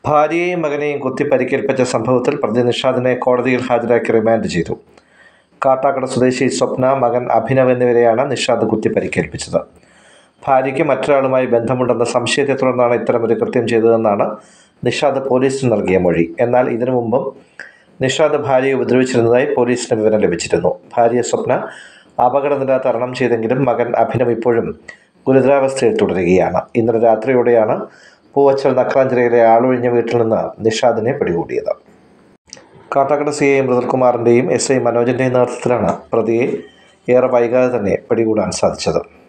ഭാര്യയെയും മകനെയും കുത്തി പരിക്കേൽപ്പിച്ച സംഭവത്തിൽ പ്രതി നിഷാദിനെ കോടതിയിൽ ഹാജരാക്കി റിമാൻഡ് ചെയ്തു കാട്ടാക്കട സ്വദേശി സ്വപ്ന മകൻ അഭിനവ് എന്നിവരെയാണ് നിഷാദ് കുത്തി പരിക്കേൽപ്പിച്ചത് ഭാര്യയ്ക്ക് മറ്റൊരാളുമായി ബന്ധമുണ്ടെന്ന സംശയത്തെ തുടർന്നാണ് ഇത്തരമൊരു കൃത്യം ചെയ്തതെന്നാണ് നിഷാദ് പോലീസിന് നൽകിയ മൊഴി എന്നാൽ ഇതിനു മുമ്പും നിഷാദ് ഭാര്യയെ ഉപദ്രവിച്ചിരുന്നതായി പോലീസിന് വിവരം ലഭിച്ചിരുന്നു ഭാര്യ സ്വപ്ന അപകടനില തരണം ചെയ്തെങ്കിലും മകൻ അഭിനവ് ഇപ്പോഴും ഗുരുതരാവസ്ഥയിൽ തുടരുകയാണ് ഇന്നലെ രാത്രിയോടെയാണ് പൂവച്ചൽ നക്രാഞ്ചിറയിലെ ആളൊഴിഞ്ഞ വീട്ടിൽ നിന്ന് നിഷാദിനെ പിടികൂടിയത് കാട്ടാക്കട സി ഐ മൃദുൽകുമാറിൻ്റെയും എസ് ഐ മനോജിൻ്റെയും നേതൃത്വത്തിലാണ് പ്രതിയെ ഏറെ വൈകാതെ തന്നെ പിടികൂടാൻ സാധിച്ചത്